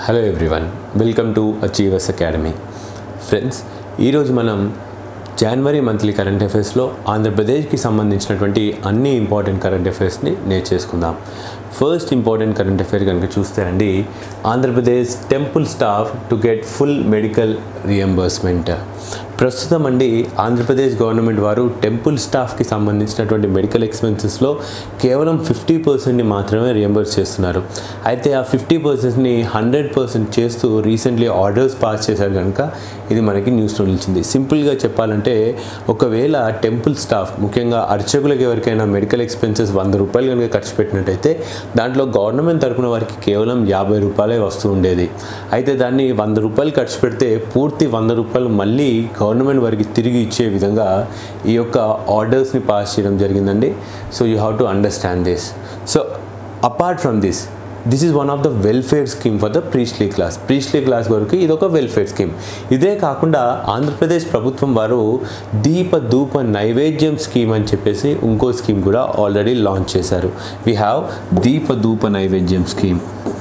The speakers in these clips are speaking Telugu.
Hello everyone welcome to Achievers Academy friends ఈరోజు మనం జనవరి మంత్లీ కరెంట్ అఫైర్స్లో ఆంధ్రప్రదేశ్కి సంబంధించినటువంటి అన్ని ఇంపార్టెంట్ కరెంట్ అఫైర్స్ని నేర్చేసుకుందాం ఫస్ట్ ఇంపార్టెంట్ కరెంట్ అఫైర్ కనుక చూస్తే అండి Andhra Pradesh temple staff to get full medical reimbursement ప్రస్తుతం అండి ఆంధ్రప్రదేశ్ గవర్నమెంట్ వారు టెంపుల్ స్టాఫ్కి సంబంధించినటువంటి మెడికల్ ఎక్స్పెన్సెస్లో కేవలం ఫిఫ్టీ పర్సెంట్ని మాత్రమే రియంబర్స్ చేస్తున్నారు అయితే ఆ ఫిఫ్టీ పర్సెంట్ని హండ్రెడ్ పర్సెంట్ చేస్తూ రీసెంట్లీ ఆర్డర్స్ పాస్ చేశారు కనుక ఇది మనకి న్యూస్లో నిలిచింది సింపుల్గా చెప్పాలంటే ఒకవేళ టెంపుల్ స్టాఫ్ ముఖ్యంగా అర్చకులకు ఎవరికైనా మెడికల్ ఎక్స్పెన్సెస్ వంద రూపాయలు కనుక ఖర్చు పెట్టినట్టయితే దాంట్లో గవర్నమెంట్ తరపున వారికి కేవలం యాభై రూపాయలే వస్తూ ఉండేది అయితే దాన్ని వంద రూపాయలు ఖర్చు పెడితే పూర్తి వంద రూపాయలు మళ్ళీ గవర్నమెంట్ వారికి తిరిగి ఇచ్చే విధంగా ఈ యొక్క ఆర్డర్స్ని పాస్ చేయడం జరిగిందండి so you have to understand this so apart from this this is one of the welfare scheme for the priestly class priestly class వరకు ఇది ఒక వెల్ఫేర్ స్కీమ్ ఇదే కాకుండా ఆంధ్రప్రదేశ్ ప్రభుత్వం వారు దీప ధూప నైవేద్యం స్కీమ్ అని చెప్పేసి ఇంకో స్కీమ్ కూడా ఆల్రెడీ లాంచ్ చేశారు we have Deepa Dhoopa Naivedyam scheme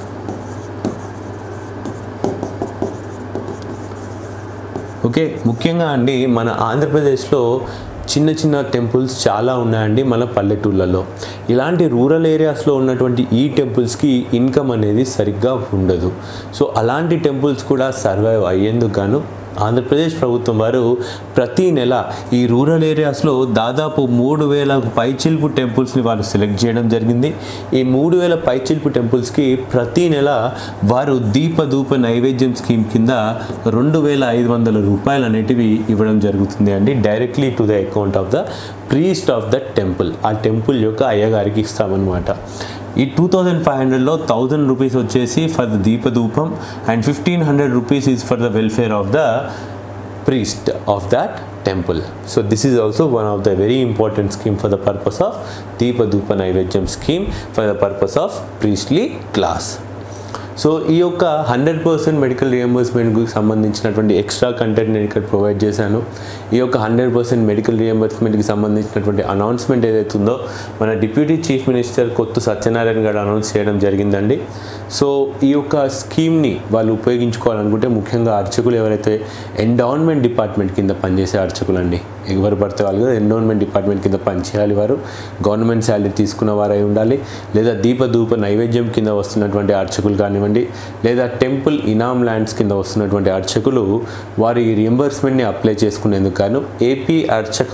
okay ముఖ్యంగా అండి మన ఆంధ్రప్రదేశ్లో చిన్న చిన్న టెంపుల్స్ చాలా ఉన్నాయండి మన పల్లెటూళ్ళలో ఇలాంటి రూరల్ ఏరియాస్లో ఉన్నటువంటి ఈ టెంపుల్స్కి ఇన్కమ్ అనేది సరిగ్గా ఉండదు సో అలాంటి టెంపుల్స్ కూడా సర్వైవ్ అయ్యేందుకు గాను ఆంధ్రప్రదేశ్ ప్రభుత్వం వారు ప్రతి నెల ఈ రూరల్ ఏరియాస్లో దాదాపు మూడు వేల పైచిల్పు టెంపుల్స్ని వారు సెలెక్ట్ చేయడం జరిగింది ఈ మూడు వేల పైచిల్పు టెంపుల్స్కి ప్రతి నెల వారు దీప ధూప నైవేద్యం స్కీమ్ కింద రెండు వేల ఐదు వందల రూపాయలు అనేటివి ఇవ్వడం జరుగుతుంది అండి directly to the account of the priest of the temple ఆ టెంపుల్ యొక్క అయ్యగారికి ఇస్తామన్నమాట ఈ టూ థౌజండ్ ఫైవ్ హండ్రెడ్లో థౌజండ్ రూపీస్ వచ్చేసి for the Deepadhoopam and fifteen hundred rupees is for the welfare of the priest of that temple. So this is also one of the very important scheme for the purpose of Deepa Dhupa Naivedyam scheme for the purpose of priestly class. So ఈ యొక్క హండ్రెడ్ పర్సెంట్ మెడికల్ రియంబర్స్మెంట్కి సంబంధించినటువంటి ఎక్స్ట్రా కంటెంట్ నేను ఇక్కడ ప్రొవైడ్ చేశాను ఈ యొక్క హండ్రెడ్ పర్సెంట్ మెడికల్ రియంబర్స్మెంట్కి సంబంధించినటువంటి అనౌన్స్మెంట్ ఏదైతే ఉందో మన డిప్యూటీ చీఫ్ మినిస్టర్ కొత్త సత్యనారాయణ గారు అనౌన్స్ చేయడం జరిగిందండి సో ఈ యొక్క స్కీమ్ని వాళ్ళు ఉపయోగించుకోవాలనుకుంటే ముఖ్యంగా అర్చకులు ఎవరైతే ఎండౌన్మెంట్ డిపార్ట్మెంట్ కింద పనిచేసే అర్చకులు అండి ఎవరు పడితే వాళ్ళు కదా ఎండోన్మెంట్ డిపార్ట్మెంట్ కింద పనిచేయాలి వారు గవర్నమెంట్ శాలరీ తీసుకున్న వారై ఉండాలి లేదా దీప ధూప నైవేద్యం కింద వస్తున్నటువంటి అర్చకులు కానివ్వండి లేదా టెంపుల్ ఇనామ్ ల్యాండ్స్ కింద వస్తున్నటువంటి అర్చకులు వారి రియంబర్స్మెంట్ని అప్లై చేసుకునేందుకు గాను ఏపీ అర్చక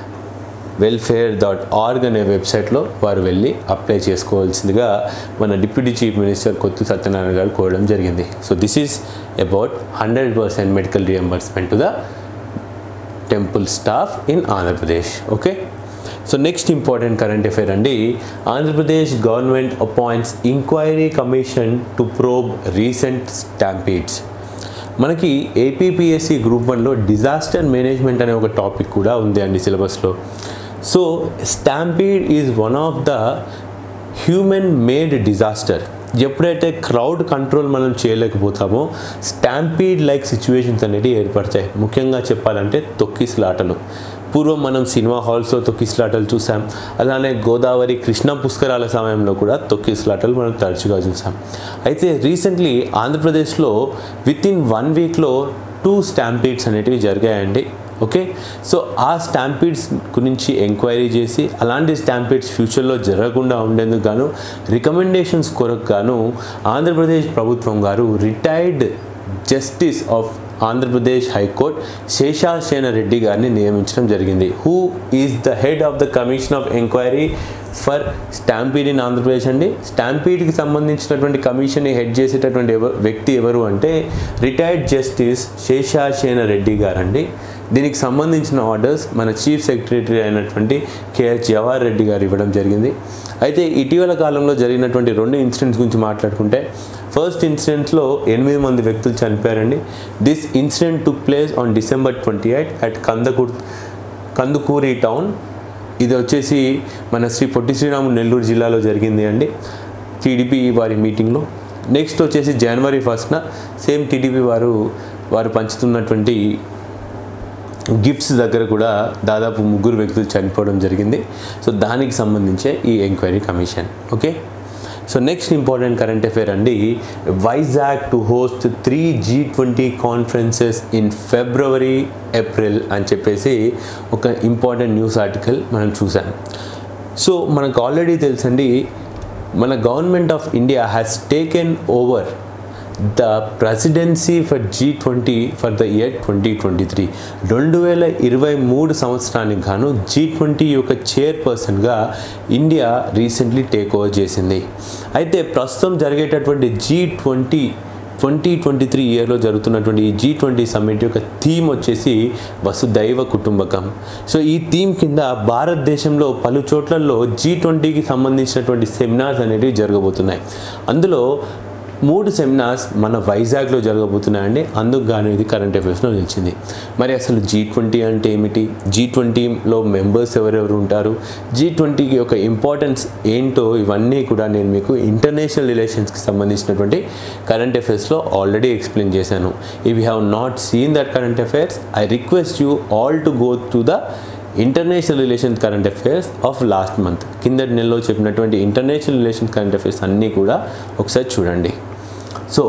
వెల్ఫేర్ డాట్ ఆర్గ్ అనే వెబ్సైట్లో వారు వెళ్ళి అప్లై చేసుకోవాల్సిందిగా మన డిప్యూటీ చీఫ్ మినిస్టర్ కొత్త సత్యనారాయణ గారు కోరడం జరిగింది so this is about hundred percent medical reimbursement to the temple staff in Andhra Pradesh okay so next important current affair అండి Andhra Pradesh government appoints inquiry commission to probe recent stampedes మనకి ఏపీపీఎస్సి గ్రూప్ వన్లో డిజాస్టర్ మేనేజ్మెంట్ అనే ఒక టాపిక్ కూడా ఉంది అండి సిలబస్లో so stampede is one of the human made disaster ఎప్పుడైతే క్రౌడ్ కంట్రోల్ మనం చేయలేకపోతామో స్టాంపీడ్ లైక్ సిచ్యువేషన్స్ అనేవి ఏర్పడతాయి ముఖ్యంగా చెప్పాలంటే తొక్కిసలాటలు పూర్వం మనం సినిమా హాల్స్లో తొక్కిసలాటలు చూసాం అలానే గోదావరి కృష్ణ పుష్కరాల సమయంలో కూడా తొక్కిసలాటలు మనం తరచుగా చూసాం అయితే రీసెంట్లీ ఆంధ్రప్రదేశ్లో విత్ ఇన్ వన్ వీక్లో టూ స్టాంపీడ్స్ అనేటివి జరిగాయండి ఓకే సో ఆ స్టాంపీడ్స్ గురించి ఎంక్వైరీ చేసి అలాంటి స్టాంపీడ్స్ ఫ్యూచర్లో జరగకుండా ఉండేందుకు గాను రికమెండేషన్స్ కొరకు గాను ఆంధ్రప్రదేశ్ ప్రభుత్వం garu retired justice of Andhra Pradesh high court Seshasena Reddy గారిని నియమించడం జరిగింది who is the head of the commission of enquiry for stampede in Andhra Pradesh అండి స్టాంపీడ్కి సంబంధించినటువంటి కమిషన్ని హెడ్ చేసేటటువంటి ఎవ వ్యక్తి ఎవరు అంటే రిటైర్డ్ జస్టిస్ శేషాసేన రెడ్డి గారండి దీనికి సంబంధించిన ఆర్డర్స్ మన చీఫ్ సెక్రటరీ అయినటువంటి కేఎస్ జవహర్ రెడ్డి గారు ఇవ్వడం జరిగింది అయితే ఇటీవల కాలంలో జరిగినటువంటి రెండు ఇన్సిడెంట్స్ గురించి మాట్లాడుకుంటే ఫస్ట్ ఇన్సిడెంట్లో ఎనిమిది మంది వ్యక్తులు చనిపోయారండి this incident took place on December twenty eight at Kandakur Kandukuri town ఇది వచ్చేసి మన శ్రీ పొట్టి శ్రీరాములు నెల్లూరు జిల్లాలో జరిగింది అండి టీడీపీ వారి మీటింగ్లో నెక్స్ట్ వచ్చేసి జనవరి ఫస్ట్న సేమ్ టీడీపీ వారు వారు పంచుతున్నటువంటి గిఫ్ట్స్ దగ్గర కూడా దాదాపు ముగ్గురు వ్యక్తులు చనిపోవడం జరిగింది సో దానికి సంబంధించే ఈ enquiry commission okay so next important current affair అండి Vizag to host three G twenty conferences in February April అని చెప్పేసి ఒక ఇంపార్టెంట్ న్యూస్ ఆర్టికల్ మనం చూసాం సో మనకు ఆల్రెడీ తెలుసండి మన government of India has taken over the presidency for G twenty for the year twenty twenty three రెండు వేల ఇరవై మూడు సంవత్సరానికి గాను జీ ట్వంటీ యొక్క చైర్పర్సన్గా ఇండియా రీసెంట్లీ టేక్ ఓవర్ చేసింది అయితే ప్రస్తుతం జరిగేటటువంటి G twenty twenty twenty three ఇయర్లో జరుగుతున్నటువంటి ఈ జీ ట్వంటీ సమ్మిట్ యొక్క థీమ్ వచ్చేసి వసుదైవ కుటుంబకం సో ఈ థీమ్ కింద భారతదేశంలో పలు చోట్లలో జీ ట్వంటీకి సంబంధించినటువంటి సెమినార్స్ అనేవి జరగబోతున్నాయి అందులో మూడు సెమినార్స్ మన వైజాగ్లో జరగబోతున్నాయండి అందుకు గాను ఇది కరెంట్ అఫైర్స్లో నిలిచింది మరి అసలు జీ ట్వంటీ అంటే ఏమిటి జీ ట్వంటీలో మెంబర్స్ ఎవరెవరు ఉంటారు జీ ట్వంటీకి యొక్క ఇంపార్టెన్స్ ఏంటో ఇవన్నీ కూడా నేను మీకు ఇంటర్నేషనల్ రిలేషన్స్కి సంబంధించినటువంటి కరెంట్ అఫైర్స్లో ఆల్రెడీ ఎక్స్ప్లెయిన్ చేశాను if you have not seen that current affairs I request you all to go to the international relations current affairs of last month కిందటి నెలలో చెప్పినటువంటి ఇంటర్నేషనల్ రిలేషన్స్ కరెంట్ అఫైర్స్ అన్నీ కూడా ఒకసారి చూడండి so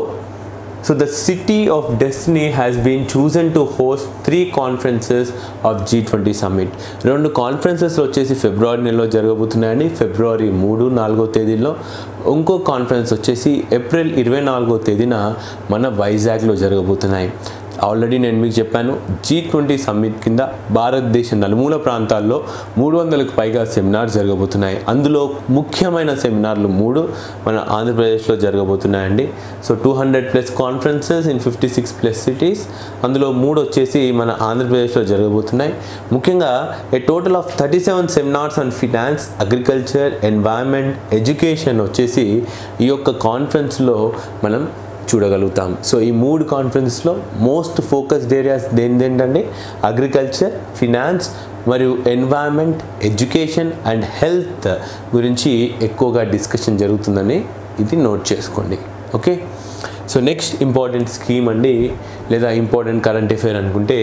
so the city of destiny has been chosen to host three conferences of G twenty summit రెండు కాన్ఫరెన్సెస్ వచ్చేసి ఫిబ్రవరి నెలలో జరగబోతున్నాయండి ఫిబ్రవరి మూడు నాలుగో తేదీలో ఇంకో కాన్ఫరెన్స్ వచ్చేసి ఏప్రిల్ ఇరవై నాలుగో తేదీన మన వైజాగ్లో జరగబోతున్నాయి ఆల్రెడీ నేను మీకు చెప్పాను జీ ట్వంటీ సమ్మిట్ కింద భారతదేశ నలుమూల ప్రాంతాల్లో మూడు వందలకు పైగా సెమినార్ జరగబోతున్నాయి అందులో ముఖ్యమైన సెమినార్లు మూడు మన ఆంధ్రప్రదేశ్లో జరగబోతున్నాయండి so two hundred plus conferences in fifty six plus cities అందులో మూడు వచ్చేసి మన ఆంధ్రప్రదేశ్లో జరగబోతున్నాయి ముఖ్యంగా a total of thirty seven seminars on finance agriculture environment education వచ్చేసి ఈ యొక్క కాన్ఫరెన్స్లో మనం చూడగలుగుతాం సో ఈ మూడు కాన్ఫరెన్స్లో మోస్ట్ ఫోకస్డ్ ఏరియాస్ దేనిదేంటంటే అగ్రికల్చర్ ఫినాన్స్ మరియు ఎన్వైరన్మెంట్ ఎడ్యుకేషన్ అండ్ హెల్త్ గురించి ఎక్కువగా డిస్కషన్ జరుగుతుందని ఇది నోట్ చేసుకోండి okay so next important scheme అండి లేదా ఇంపార్టెంట్ కరెంట్ అఫేర్ అనుకుంటే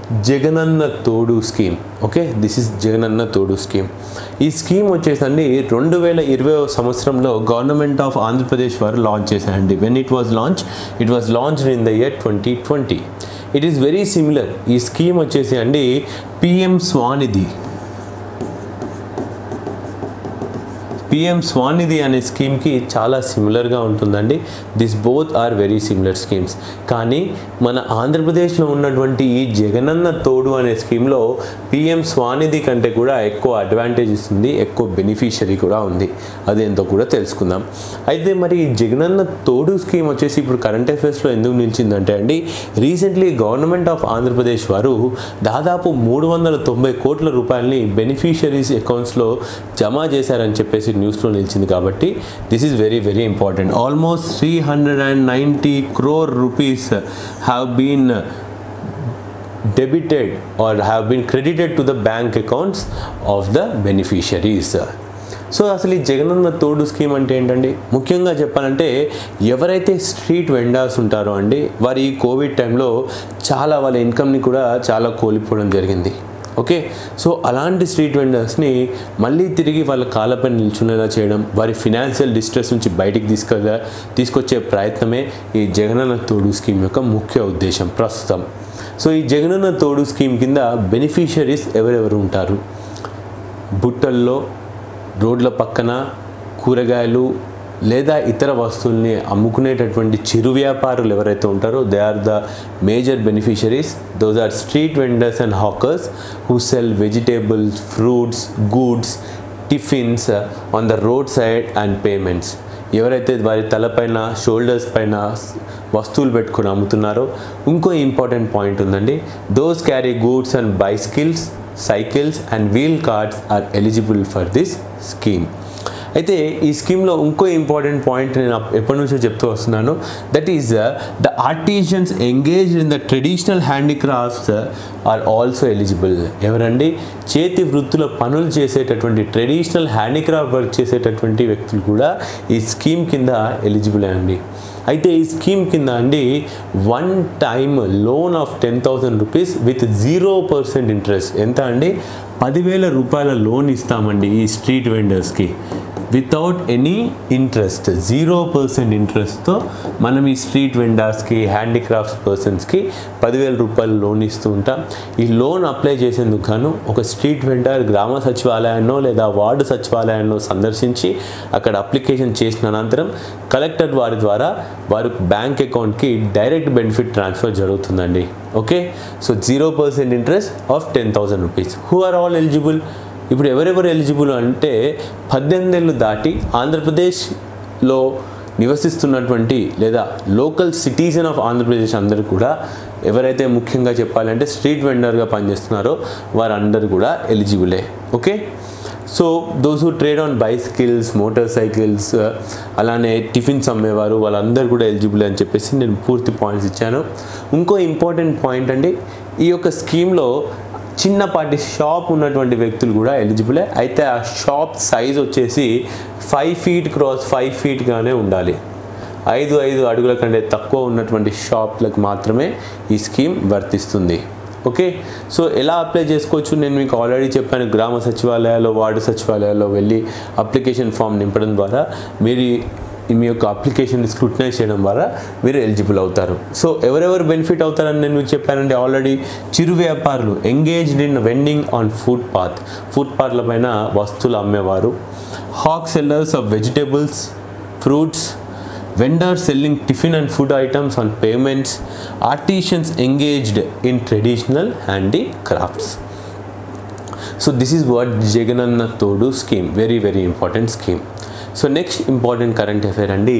Jagananna Thodu scheme okay this is Jagananna Thodu scheme ఈ స్కీమ్ వచ్చేసండి రెండు వేల ఇరవై సంవత్సరంలో గవర్నమెంట్ ఆఫ్ ఆంధ్రప్రదేశ్ వారు లాంచ్ చేశారండి when it was launch it was launch in the year twenty twenty it is very similar ఈ స్కీమ్ వచ్చేసి అండి పిఎం స్వానిధి పిఎం స్వానిధి అనే స్కీమ్కి చాలా సిమిలర్గా ఉంటుందండి this both are very similar schemes కానీ మన ఆంధ్రప్రదేశ్లో ఉన్నటువంటి ఈ జగనన్న తోడు అనే స్కీమ్లో పిఎం స్వానిధి కంటే కూడా ఎక్కువ అడ్వాంటేజ్ ఇస్తుంది ఎక్కువ బెనిఫిషరీ కూడా ఉంది అదేంతో కూడా తెలుసుకుందాం అయితే మరి ఈ జగనన్న తోడు స్కీమ్ వచ్చేసి ఇప్పుడు కరెంట్ అఫైర్స్లో ఎందుకు నిలిచిందంటే అండి రీసెంట్లీ గవర్నమెంట్ ఆఫ్ ఆంధ్రప్రదేశ్ వారు దాదాపు మూడు వందల తొంభై కోట్ల రూపాయలని బెనిఫిషరీస్ అకౌంట్స్లో జమ చేశారని చెప్పేసి న్యూస్లో నిలిచింది కాబట్టి this is very very important almost three hundred and ninety crore rupees have been debited or have been credited to the bank accounts of the beneficiaries so అసలు ఈ జగనన్న తోడు స్కీమ్ అంటే ఏంటండి ముఖ్యంగా చెప్పాలంటే ఎవరైతే స్ట్రీట్ వెండర్స్ ఉంటారో అండి వారి ఈ కోవిడ్ టైంలో చాలా వాళ్ళ ఇన్కమ్ని కూడా చాలా కోల్పోవడం జరిగింది ఓకే సో అలాంటి స్ట్రీట్ వెండర్స్ని మళ్ళీ తిరిగి వాళ్ళ కాళ్ళపై నిల్చునేలా చేయడం వారి ఫినాన్షియల్ డిస్ట్రెస్ నుంచి బయటికి తీసుకెళ్ళ తీసుకొచ్చే ప్రయత్నమే ఈ జగనన్న తోడు స్కీమ్ యొక్క ముఖ్య ఉద్దేశం ప్రస్తుతం సో ఈ జగనన్న తోడు స్కీమ్ కింద బెనిఫిషరీస్ ఎవరెవరు ఉంటారు బుట్టల్లో రోడ్ల పక్కన కూరగాయలు లేదా ఇతర వస్తువుల్ని అమ్ముకునేటటువంటి చిరు వ్యాపారులు ఎవరైతే ఉంటారో they are the major beneficiaries those are street vendors and hawkers who sell vegetables fruits goods tiffins on the road side and pavements ఎవరైతే వారి తలపైన షోల్డర్స్ పైన వస్తువులు పెట్టుకొని అమ్ముతున్నారో ఇంకో ఇంపార్టెంట్ పాయింట్ ఉందండి those carry goods and bicycles cycles and wheel carts are eligible for this scheme అయితే ఈ స్కీమ్లో ఇంకో ఇంపార్టెంట్ పాయింట్ నేను అప్- ఎప్పటి నుంచో చెప్తూ వస్తున్నాను that is the artisans engage in the traditional handicrafts are also eligible ఎవరండి చేతి వృత్తుల పనులు చేసేటటువంటి ట్రెడిషనల్ హ్యాండిక్రాఫ్ట్ వర్క్ చేసేటటువంటి వ్యక్తులు కూడా ఈ స్కీమ్ కింద ఎలిజిబుల్ అండి అయితే ఈ స్కీమ్ కింద అండి one time loan of ten thousand rupees with zero percent interest ఎంత అండి పదివేల రూపాయల లోన్ ఇస్తామండి ఈ స్ట్రీట్ వెండర్స్కి without any interest zero percent ఇంట్రెస్ట్తో మనం ఈ స్ట్రీట్ వెండర్స్కి హ్యాండిక్రాఫ్ట్స్ పర్సన్స్కి పదివేల రూపాయలు లోన్ ఇస్తూ ఉంటాం ఈ లోన్ అప్లై చేసేందుకు గాను ఒక స్ట్రీట్ వెండర్ గ్రామ సచివాలయాన్నో లేదా వార్డు సచివాలయాన్నో సందర్శించి అక్కడ అప్లికేషన్ చేసిన అనంతరం కలెక్టర్ వారి ద్వారా వారి బ్యాంక్ అకౌంట్కి డైరెక్ట్ బెనిఫిట్ ట్రాన్స్ఫర్ జరుగుతుందండి okay so zero percent interest of ten thousand rupees who are all eligible ఇప్పుడు ఎవరెవరు ఎలిజిబుల్ అంటే పద్దెనిమిది ఏళ్ళు దాటి ఆంధ్రప్రదేశ్లో నివసిస్తున్నటువంటి లేదా లోకల్ సిటిజన్ ఆఫ్ ఆంధ్రప్రదేశ్ అందరూ కూడా ఎవరైతే ముఖ్యంగా చెప్పాలంటే స్ట్రీట్ వెండర్గా పనిచేస్తున్నారో వారందరూ కూడా ఎలిజిబులే okay so those who trade on bicycles motorcycles అలానే టిఫిన్స్ అమ్మేవారు వాళ్ళందరూ కూడా ఎలిజిబుల్ అని చెప్పేసి నేను పూర్తి పాయింట్స్ ఇచ్చాను ఇంకో ఇంపార్టెంట్ పాయింట్ అండి ఈ యొక్క స్కీమ్లో చిన్నపాటి షాప్ ఉన్నటువంటి వ్యక్తులు కూడా ఎలిజిబులే అయితే ఆ షాప్ సైజ్ వచ్చేసి ఫైవ్ ఫీట్ క్రాస్ ఫైవ్ ఫీట్గానే ఉండాలి ఐదు ఐదు అడుగుల కంటే తక్కువ ఉన్నటువంటి షాప్లకు మాత్రమే ఈ స్కీమ్ వర్తిస్తుంది ఓకే సో ఎలా అప్లై చేసుకోవచ్చు నేను మీకు ఆల్రెడీ చెప్పాను గ్రామ సచివాలయాల్లో వార్డు సచివాలయాల్లో వెళ్ళి అప్లికేషన్ ఫామ్ నింపడం ద్వారా మీరు ఈ మీ యొక్క అప్లికేషన్ స్క్రూటనైజ్ చేయడం ద్వారా మీరు ఎలిజిబుల్ అవుతారు సో ఎవరెవరు బెనిఫిట్ అవుతారని నేను మీకు చెప్పానండి ఆల్రెడీ చిరు వ్యాపారులు engaged in vending on footpath ఫుడ్ పాత్ల పైన వస్తువులు అమ్మేవారు hawk sellers of vegetables fruits vendors selling tiffin and food items on payments, artisans engaged in traditional handicrafts. So this is what Jagananna Todu scheme, very very important scheme. So next important current affair అండి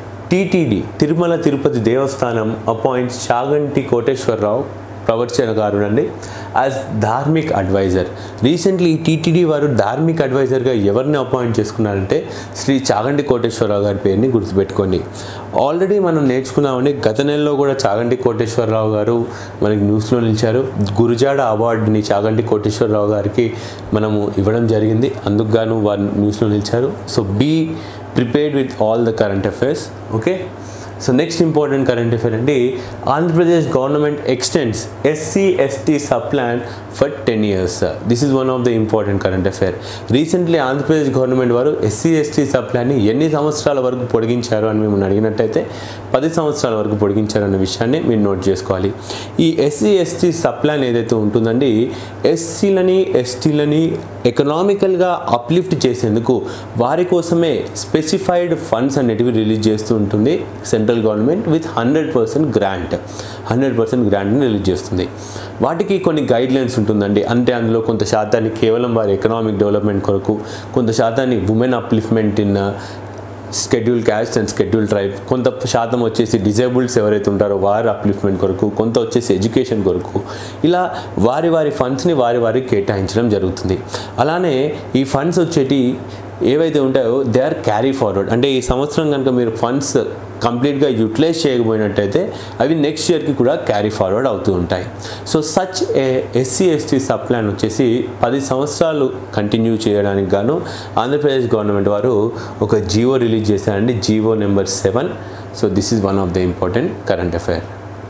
టీటీడీ తిరుమల తిరుపతి దేవస్థానం అపాయింట్స్ చాగంటి కోటేశ్వరరావు ప్రవర్చనకారుడు అండి as dharmik advisor recently TTD వారు ధార్మిక్ అడ్వైజర్గా ఎవరిని అపాయింట్ చేసుకున్నారంటే శ్రీ చాగంటి కోటేశ్వరరావు గారి పేరుని గుర్తుపెట్టుకోండి ఆల్రెడీ మనం నేర్చుకున్నామని గత నెలలో కూడా చాగంటి కోటేశ్వరరావు గారు మనకి న్యూస్లో నిలిచారు గురుజాడ అవార్డుని చాగంటి కోటేశ్వరరావు గారికి మనము ఇవ్వడం జరిగింది అందుకు గాను వారు న్యూస్లో నిలిచారు so be prepared with all the current affairs okay so next important current affair అండి Andhra Pradesh government extends SC ST sub plan for ten years this is one of the important current affair recently Andhra Pradesh government వారు ఎస్సీ ఎస్టీ సబ్ ప్లాన్ని ఎన్ని సంవత్సరాల వరకు పొడిగించారు అని మిమ్మల్ని అడిగినట్టయితే పది సంవత్సరాల వరకు పొడిగించారు అన్న విషయాన్ని మీరు నోట్ చేసుకోవాలి ఈ ఎస్సీ ఎస్టీ సబ్ ప్లాన్ ఏదైతే ఉంటుందండి ఎస్సీలని ఎస్టీలని ఎకనామికల్గా అప్లిఫ్ట్ చేసేందుకు వారి కోసమే స్పెసిఫైడ్ ఫండ్స్ అనేటివి రిలీజ్ చేస్తూ ఉంటుంది central government with hundred percent grant hundred percent గ్రాంట్ని రిలీజ్ చేస్తుంది వాటికి కొన్ని గైడ్ లైన్స్ ఉంటుందండి అంటే అందులో కొంత శాతాన్ని కేవలం వారి ఎకనామిక్ డెవలప్మెంట్ కొరకు కొంత శాతాన్ని women upliftment in schedule caste and schedule tribe కొంత శాతం వచ్చేసి డిజేబుల్డ్స్ ఎవరైతే ఉంటారో వారి అప్లిఫ్ట్మెంట్ కొరకు కొంత వచ్చేసి ఎడ్యుకేషన్ కొరకు ఇలా వారి వారి ఫండ్స్ని వారి వారికి కేటాయించడం జరుగుతుంది అలానే ఈ ఫండ్స్ వచ్చేటి ఏవైతే ఉంటాయో దే ఆర్ క్యారీ ఫార్వర్డ్ అంటే ఈ సంవత్సరం కనుక మీరు ఫండ్స్ కంప్లీట్గా యూటిలైజ్ చేయకపోయినట్టయితే అవి నెక్స్ట్ ఇయర్కి కూడా క్యారీ ఫార్వర్డ్ అవుతూ ఉంటాయి so such a SC ST sub plan వచ్చేసి పది సంవత్సరాలు కంటిన్యూ చేయడానికి గాను ఆంధ్రప్రదేశ్ గవర్నమెంట్ వారు ఒక జీవో రిలీజ్ చేశారండి GO number seven so this is one of the important current affair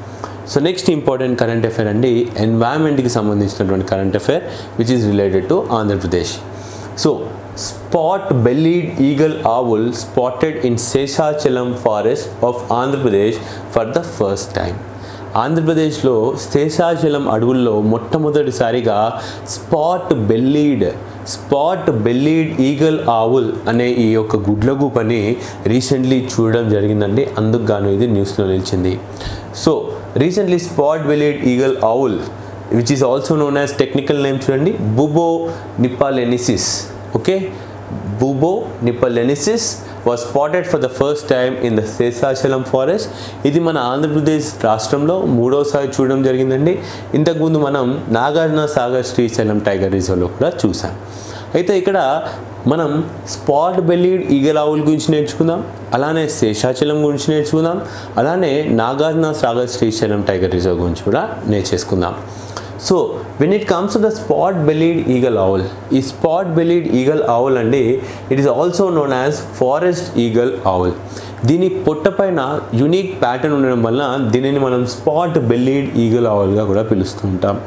so next important current affair అండి ఎన్వైరన్మెంట్కి సంబంధించినటువంటి current affair which is related to Andhra Pradesh so spot bellied eagle owl spotted in Seshachalam forest of Andhra Pradesh for the first time ఆంధ్రప్రదేశ్లో శేషాచలం అడవుల్లో మొట్టమొదటిసారిగా spot bellied spot bellied eagle owl అనే ఈ యొక్క గుడ్లగూపని రీసెంట్లీ చూడడం జరిగిందండి అందుకు గాను ఇది న్యూస్లో నిలిచింది so recently spot bellied eagle owl which is also known as technical name చూడండి Bubo nipalensis okay Bubo nipalensis was spotted for the first time in the Seshachalam forest ఇది మన ఆంధ్రప్రదేశ్ రాష్ట్రంలో మూడోసారి చూడడం జరిగిందండి ఇంతకుముందు మనం నాగార్జున సాగర్ శ్రీశైలం టైగర్ రిజర్వ్లో కూడా చూసాం అయితే ఇక్కడ మనం స్పాట్ బెల్లీడ్ ఈగల్ ఆవుల గురించి నేర్చుకుందాం అలానే శేషాచలం గురించి నేర్చుకుందాం అలానే నాగార్జున సాగర్ శ్రీశైలం టైగర్ రిజర్వ్ గురించి కూడా నేర్చేసుకుందాం so when it comes to the spot bellied eagle owl ఈ స్పాట్ బెలీడ్ ఈగల్ ఆవుల్ అండి it is also known as forest eagle owl దీని పొట్టపైన యునిక్ ప్యాటర్న్ ఉండడం వల్ల దీనిని మనం స్పాట్ బెల్లీడ్ ఈగల్ ఆవుల్గా కూడా పిలుస్తూ ఉంటాం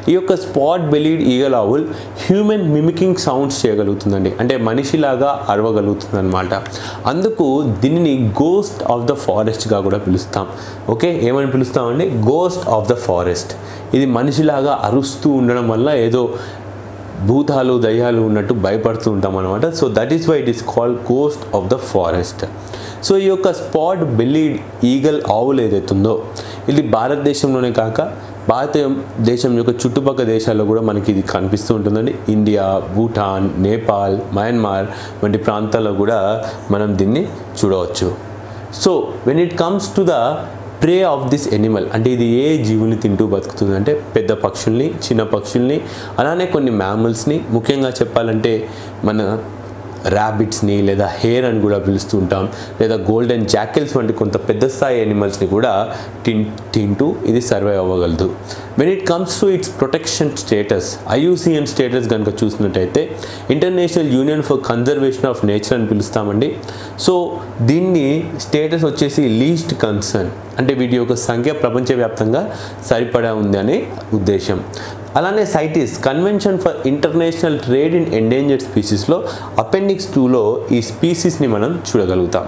ఈ యొక్క spot bellied eagle owl human mimicking sounds చేయగలుగుతుందండి అంటే మనిషిలాగా అరవగలుగుతుంది అనమాట అందుకు దీనిని గోస్ట్ ఆఫ్ ద ఫారెస్ట్గా కూడా పిలుస్తాం ఓకే ఏమని పిలుస్తామండి గోస్ట్ ఆఫ్ ద ఫారెస్ట్ ఇది మనిషిలాగా అరుస్తూ ఉండడం వల్ల ఏదో భూతాలు దయ్యాలు ఉన్నట్టు భయపడుతూ ఉంటాం అనమాట so that is why it is called ghost of the forest so ఈ యొక్క స్పాట్ బెల్లీడ్ ఈగల్ ఆవులు ఏదైతుందో ఇది భారతదేశంలోనే కాక భారత దేశం యొక్క చుట్టుపక్కల దేశాల్లో కూడా మనకి ఇది కనిపిస్తూ ఉంటుందండి ఇండియా భూటాన్ నేపాల్ మయన్మార్ వంటి ప్రాంతాల్లో కూడా మనం దీన్ని చూడవచ్చు so when it comes to the prey of this animal అంటే ఇది ఏ జీవుని తింటూ బతుకుతుంది అంటే పెద్ద పక్షుల్ని చిన్న పక్షుల్ని అలానే కొన్ని మ్యామల్స్ని ముఖ్యంగా చెప్పాలంటే మన ర్యాబిట్స్ని లేదా హెయిర్ అని కూడా పిలుస్తూ ఉంటాం లేదా గోల్డెన్ జాకెల్స్ వంటి కొంత పెద్ద స్థాయి ఎనిమల్స్ని కూడా తిన్ తింటూ ఇది సర్వైవ్ అవ్వగలదు when it comes to its protection status IUCN status కనుక చూసినట్టయితే international union for conservation of nature అని పిలుస్తామండి సో దీన్ని స్టేటస్ వచ్చేసి లీస్ట్ కన్సర్న్ అంటే వీటి యొక్క సంఖ్య ప్రపంచవ్యాప్తంగా సరిపడా ఉంది అనే ఉద్దేశం అలానే CITES convention for international trade in endangered స్పీసీస్లో అపెండిక్స్ టూలో ఈ స్పీసీస్ని మనం చూడగలుగుతాం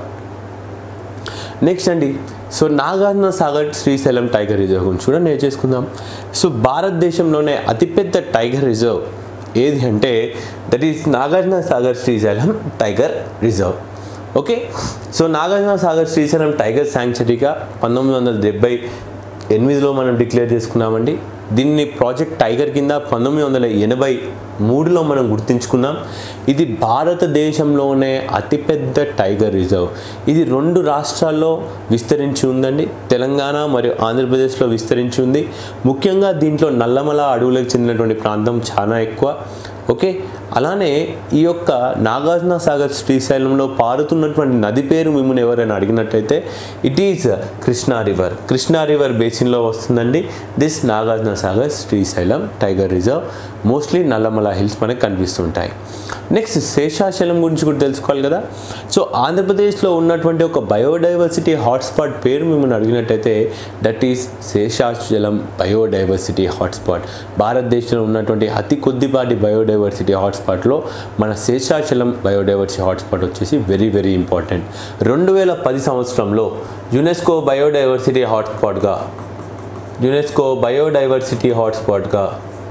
నెక్స్ట్ అండి so Nagarjuna Sagar Srisailam tiger reserve గురించి కూడా నేర్చేసుకుందాం సో భారతదేశంలోనే అతిపెద్ద టైగర్ రిజర్వ్ ఏది అంటే that is Nagarjuna Sagar Srisailam tiger reserve okay so Nagarjuna Sagar Srisailam tiger శాంక్చురీగా పంతొమ్మిది వందల డెబ్బై ఎనిమిదిలో మనం డిక్లేర్ చేసుకున్నామండి దీన్ని ప్రాజెక్ట్ టైగర్ కింద పంతొమ్మిది వందల ఎనభై మూడులో మనం గుర్తించుకున్నాం ఇది భారతదేశంలోనే అతిపెద్ద టైగర్ రిజర్వ్ ఇది రెండు రాష్ట్రాల్లో విస్తరించి ఉందండి తెలంగాణ మరియు ఆంధ్రప్రదేశ్లో విస్తరించి ఉంది ముఖ్యంగా దీంట్లో నల్లమల అడవులకు చెందినటువంటి ప్రాంతం చాలా ఎక్కువ ఓకే అలానే ఈ యొక్క నాగార్జున సాగర్ శ్రీశైలంలో పారుతున్నటువంటి నది పేరు మిమ్మల్ని ఎవరైనా అడిగినట్టయితే it is Krishna river Krishna river బేసిన్లో వస్తుందండి this Nagarjuna Sagar Srisailam tiger reserve mostly Nallamala hills మనకి కనిపిస్తుంటాయి నెక్స్ట్ శేషాచలం గురించి కూడా తెలుసుకోవాలి కదా సో ఆంధ్రప్రదేశ్లో ఉన్నటువంటి ఒక బయోడైవర్సిటీ హాట్స్పాట్ పేరు మిమ్మల్ని అడిగినట్టయితే that is Seshachalam biodiversity hotspot భారతదేశంలో ఉన్నటువంటి అతి కొద్దిపాటి బయోడైవర్సిటీ హాట్స్పాట్లో మన శేషాచలం బయోడైవర్సిటీ హాట్స్పాట్ వచ్చేసి వెరీ వెరీ ఇంపార్టెంట్ రెండు వేల పది సంవత్సరంలో యునెస్కో బయోడైవర్సిటీ హాట్స్పాట్గా యునెస్కో బయోడైవర్సిటీ హాట్స్పాట్గా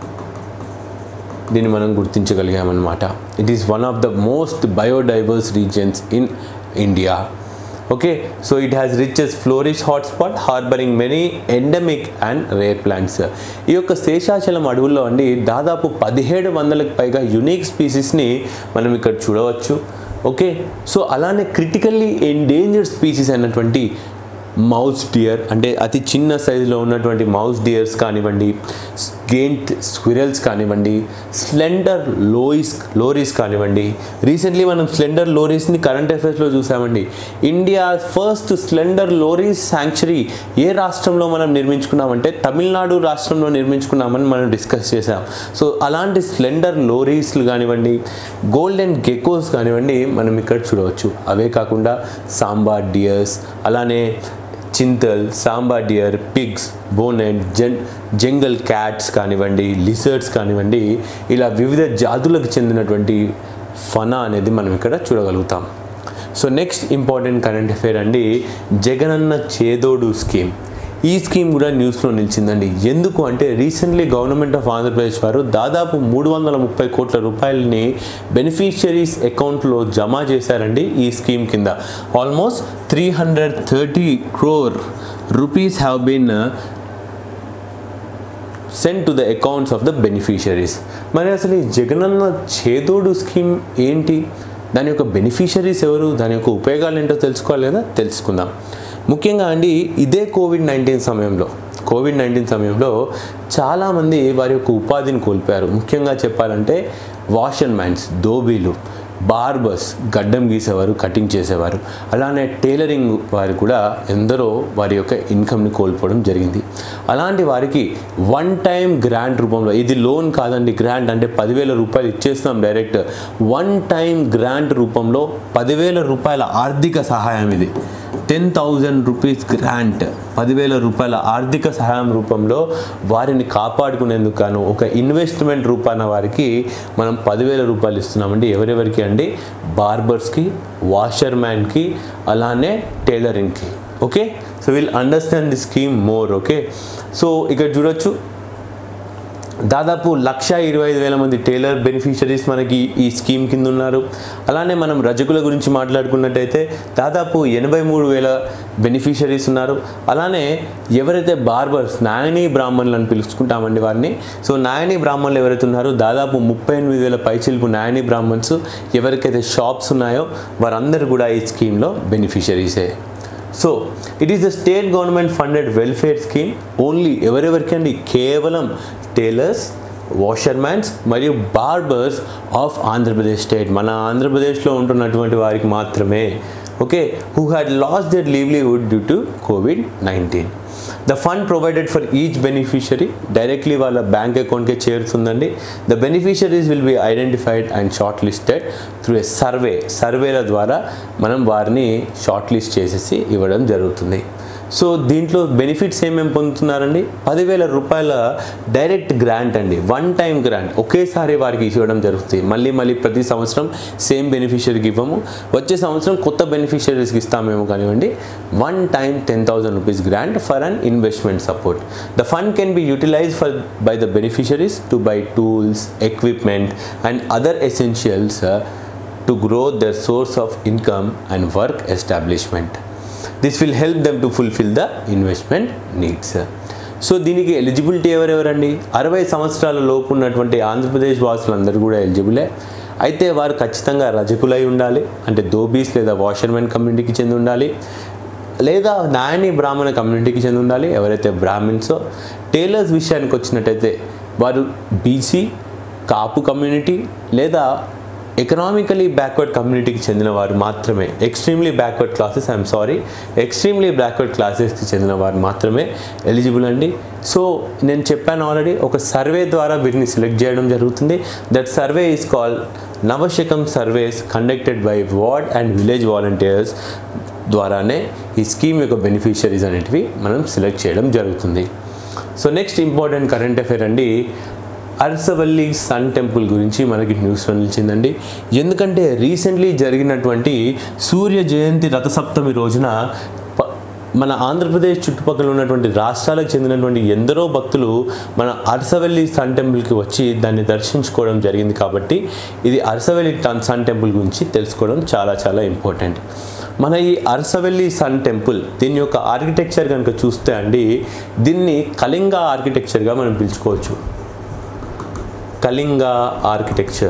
దీన్ని మనం గుర్తించగలిగామన్నమాట it is one of the most biodiverse regions in India okay so it has riches flourish hotspot harbouring many endemic and rare plants ఈ యొక్క శేషాచలం అడవుల్లో అండి దాదాపు పదిహేడు వందలకు పైగా యునిక్ స్పీసీస్ని మనం ఇక్కడ చూడవచ్చు ఓకే సో అలానే క్రిటికల్లీ ఎండేంజర్డ్ స్పీసీస్ అయినటువంటి మౌస్ డియర్ అంటే అతి చిన్న సైజులో ఉన్నటువంటి మౌస్ డియర్స్ కానివ్వండి గేంట్ స్క్విరల్స్ కానివ్వండి స్లెండర్ లోయిస్ లోరీస్ కానివ్వండి రీసెంట్లీ మనం స్లెండర్ లోరీస్ని కరెంట్ అఫైర్స్లో చూసామండి India first slender loris sanctuary ఏ రాష్ట్రంలో మనం నిర్మించుకున్నామంటే తమిళనాడు రాష్ట్రంలో నిర్మించుకున్నామని మనం డిస్కస్ చేసాం సో అలాంటి స్లెండర్ లోరీస్లు కానివ్వండి గోల్డెన్ గెకోస్ కానివ్వండి మనం ఇక్కడ చూడవచ్చు అవే కాకుండా సాంబార్ డియర్స్ అలానే chital sambar deer pigs bonnet జన్ జంగల్ క్యాట్స్ కానివ్వండి లిజర్డ్స్ కానివ్వండి ఇలా వివిధ జాతులకు చెందినటువంటి ఫనా అనేది మనం ఇక్కడ చూడగలుగుతాం so next important current affair అండి జగనన్న చేదోడు స్కీమ్ ఈ స్కీమ్ కూడా న్యూస్లో నిలిచిందండి ఎందుకు అంటే రీసెంట్లీ గవర్నమెంట్ ఆఫ్ ఆంధ్రప్రదేశ్ వారు దాదాపు మూడు వందల ముప్పై కోట్ల రూపాయలని బెనిఫిషరీస్ అకౌంట్లో జమ చేశారండి ఈ స్కీమ్ కింద almost three hundred thirty crore rupees have been send to the accounts of the beneficiaries మరి అసలు ఈ జగనన్న చేదోడు స్కీమ్ ఏంటి దాని యొక్క బెనిఫిషరీస్ ఎవరు దాని యొక్క ఉపయోగాలు ఏంటో తెలుసుకోవాలి కదా తెలుసుకుందాం ముఖ్యంగా అండి ఇదే కోవిడ్ నైన్టీన్ సమయంలో కోవిడ్ నైన్టీన్ సమయంలో చాలామంది వారి యొక్క ఉపాధిని కోల్పోయారు ముఖ్యంగా చెప్పాలంటే వాష్ అండ్ మ్యాన్స్ దోబీలు బార్బర్స్ గడ్డం గీసేవారు కటింగ్ చేసేవారు అలానే టైలరింగ్ వారు కూడా ఎందరో వారి యొక్క ఇన్కమ్ని కోల్పోవడం జరిగింది అలాంటి వారికి వన్ టైం గ్రాంట్ రూపంలో ఇది లోన్ కాదండి గ్రాంట్ అంటే పదివేల రూపాయలు ఇచ్చేస్తాం డైరెక్ట్ వన్ టైం గ్రాంట్ రూపంలో పదివేల రూపాయల ఆర్థిక సహాయం ఇది టెన్ థౌజండ్ రూపీస్ గ్రాంట్ పదివేల రూపాయల ఆర్థిక సహాయం రూపంలో వారిని కాపాడుకునేందుకు గాను ఒక ఇన్వెస్ట్మెంట్ రూపాన వారికి మనం పదివేల రూపాయలు ఇస్తున్నామండి ఎవరెవరికి అండి బార్బర్స్కి వాషర్ మ్యాన్కి అలానే టైలరింగ్కి okay so will understand the scheme more okay so ఇక్కడ చూడొచ్చు దాదాపు లక్ష ఇరవై ఐదు వేల మంది టైలర్ బెనిఫిషరీస్ మనకి ఈ స్కీమ్ కింద ఉన్నారు అలానే మనం రజకుల గురించి మాట్లాడుకున్నట్టయితే దాదాపు ఎనభై మూడు వేల బెనిఫిషరీస్ ఉన్నారు అలానే ఎవరైతే బార్బర్స్ నాయని బ్రాహ్మణులు అని పిలుచుకుంటామండి వారిని సో నాయని బ్రాహ్మణులు ఎవరైతే ఉన్నారో దాదాపు ముప్పై ఎనిమిది వేల పైచిలుపు నాయని బ్రాహ్మణ్స్ ఎవరికైతే షాప్స్ ఉన్నాయో వారందరూ కూడా ఈ స్కీమ్లో బెనిఫిషరీసే so it is the state government funded welfare scheme only ఎవరెవరికి అండి కేవలం టైలర్స్ వాషర్మ్యాన్స్ మరియు బార్బర్స్ ఆఫ్ ఆంధ్రప్రదేశ్ స్టేట్ మన ఆంధ్రప్రదేశ్లో ఉంటున్నటువంటి వారికి మాత్రమే okay who had lost their livelihood due to covid nineteen the fund provided for each beneficiary directly వాళ్ళ బ్యాంక్ అకౌంట్కే చేరుతుందండి the beneficiaries will be identified and short listed through a survey సర్వేల ద్వారా మనం వారిని షార్ట్ లిస్ట్ చేసేసి ఇవ్వడం జరుగుతుంది సో దీంట్లో బెనిఫిట్స్ ఏమేమి పొందుతున్నారండి పదివేల రూపాయల డైరెక్ట్ గ్రాంట్ అండి వన్ టైం గ్రాంట్ ఒకేసారి వారికి ఇవ్వడం జరుగుతుంది మళ్ళీ మళ్ళీ ప్రతి సంవత్సరం సేమ్ బెనిఫిషరీకి ఇవ్వము వచ్చే సంవత్సరం కొత్త బెనిఫిషరీస్కి ఇస్తామేమో కానివ్వండి one time ten thousand rupees grant for an investment support the fund can be utilise for by the beneficiaries to buy tools equipment and other essentials to grow their source of income and work establishment this will help them to fulfil the investment needs so దీనికి ఎలిజిబిలిటీ ఎవరెవరండి అరవై సంవత్సరాల లోపు ఉన్నటువంటి ఆంధ్రప్రదేశ్ వాసులందరూ కూడా ఎలిజిబులే అయితే వారు ఖచ్చితంగా రజకులై ఉండాలి అంటే దోబీస్ లేదా వాషర్మెన్ కమ్యూనిటీకి చెంది ఉండాలి లేదా నాయని బ్రాహ్మణ కమ్యూనిటీకి చెంది ఉండాలి ఎవరైతే బ్రాహ్మిన్సో టైలర్స్ విషయానికి వచ్చినట్టయితే వారు బీసీ కాపు కమ్యూనిటీ లేదా ఎకనామికలీ బ్యాక్వర్డ్ కమ్యూనిటీకి చెందిన వారు మాత్రమే extremely backward classes I'm sorry extremely backward క్లాసెస్కి చెందిన వారు మాత్రమే ఎలిజిబుల్ అండి సో నేను చెప్పాను ఆల్రెడీ ఒక సర్వే ద్వారా వీటిని సెలెక్ట్ చేయడం జరుగుతుంది that survey is call Navasakam surveys conducted by ward and village volunteers ద్వారానే ఈ స్కీమ్ యొక్క బెనిఫిషరీస్ అనేటివి మనం సెలెక్ట్ చేయడం జరుగుతుంది so next important current affair అండి అరసవల్లి సన్ టెంపుల్ గురించి మనకి న్యూస్ నిలిచిందండి ఎందుకంటే రీసెంట్లీ జరిగినటువంటి సూర్య జయంతి రథసప్తమి రోజున ప- మన ఆంధ్రప్రదేశ్ చుట్టుపక్కల ఉన్నటువంటి రాష్ట్రాలకు చెందినటువంటి ఎందరో భక్తులు మన అరసవల్లి సన్ టెంపుల్కి వచ్చి దాన్ని దర్శించుకోవడం జరిగింది కాబట్టి ఇది అరసవల్లి టన్ సన్ టెంపుల్ గురించి తెలుసుకోవడం చాలా చాలా ఇంపార్టెంట్ మన ఈ అరసవెల్లి సన్ టెంపుల్ దీని యొక్క ఆర్కిటెక్చర్ కనుక చూస్తే అండి దీన్ని కళింగ ఆర్కిటెక్చర్గా మనం పిలుచుకోవచ్చు కళింగ ఆర్కిటెక్చర్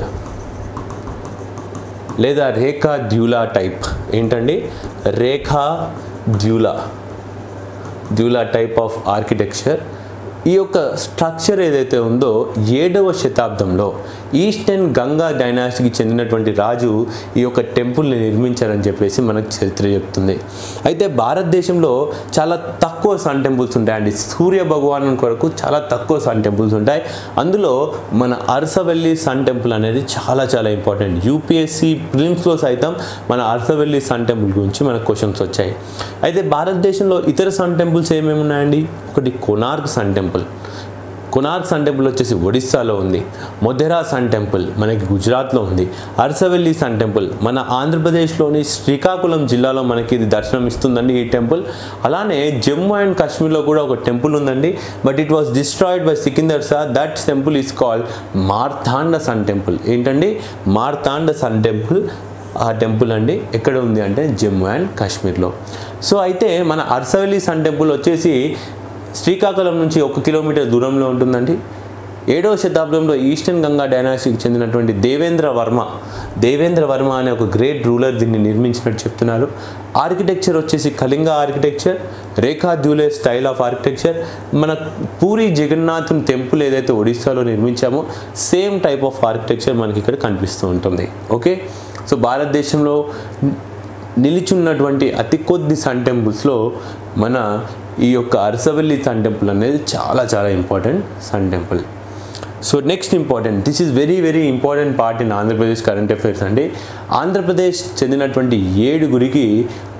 లేదా రేఖా ద్యూలా టైప్ ఏంటండి Rekha Deula Deula type of architecture ఈ యొక్క స్ట్రక్చర్ ఏదైతే ఉందో ఏడవ శతాబ్దంలో ఈస్టర్న్ గంగా డైనాసిటీకి చెందినటువంటి రాజు ఈ యొక్క టెంపుల్ని నిర్మించారని చెప్పేసి మనకు చరిత్ర చెప్తుంది అయితే భారతదేశంలో చాలా తక్కువ సన్ టెంపుల్స్ ఉంటాయండి సూర్య భగవాను కొరకు చాలా తక్కువ సన్ టెంపుల్స్ ఉంటాయి అందులో మన అరసవెల్లి సన్ టెంపుల్ అనేది చాలా చాలా ఇంపార్టెంట్ యూపీఎస్సి ప్రిలిమ్స్లో సైతం మన అరసవెల్లి సన్ టెంపుల్ గురించి మనకు క్వశ్చన్స్ వచ్చాయి అయితే భారతదేశంలో ఇతర సన్ టెంపుల్స్ ఏమేమి ఉన్నాయండి ఒకటి Konark sun temple Konark sun temple వచ్చేసి ఒడిస్సాలో ఉంది మొధెరా సన్ టెంపుల్ మనకి గుజరాత్లో ఉంది అరసవెల్లి సన్ టెంపుల్ మన ఆంధ్రప్రదేశ్లోని శ్రీకాకుళం జిల్లాలో మనకి ఇది దర్శనం ఇస్తుందండి ఈ టెంపుల్ అలానే జమ్మూ అండ్ కాశ్మీర్లో కూడా ఒక టెంపుల్ ఉందండి but it was destroyed by Sikandar so that temple is called Martanda sun temple ఏంటండి మార్తాండ సన్ టెంపుల్ ఆ టెంపుల్ అండి ఎక్కడ ఉంది అంటే జమ్మూ అండ్ కాశ్మీర్లో సో అయితే మన అర్సవెల్లి సన్ టెంపుల్ వచ్చేసి శ్రీకాకుళం నుంచి ఒక కిలోమీటర్ దూరంలో ఉంటుందండి ఏడవ శతాబ్దంలో ఈస్టర్న్ గంగా డైనాసిటీకి చెందినటువంటి దేవేంద్ర వర్మ దేవేంద్ర వర్మ అనే ఒక గ్రేట్ రూలర్ దీన్ని నిర్మించినట్టు చెప్తున్నారు ఆర్కిటెక్చర్ వచ్చేసి Kalinga architecture Rekha Deula style of architecture మన పూరి జగన్నాథుని టెంపుల్ ఏదైతే ఒడిస్సాలో నిర్మించామో సేమ్ టైప్ ఆఫ్ ఆర్కిటెక్చర్ మనకి ఇక్కడ కనిపిస్తూ ఉంటుంది ఓకే సో భారతదేశంలో నిలిచున్నటువంటి అతి కొద్ది సన్ టెంపుల్స్లో మన ఈ యొక్క అరసవల్లి సన్ టెంపుల్ అనేది చాలా చాలా important sun temple so next important this is very very important part in Andhra Pradesh current affairs అండి ఆంధ్రప్రదేశ్ చెందినటువంటి ఏడుగురికి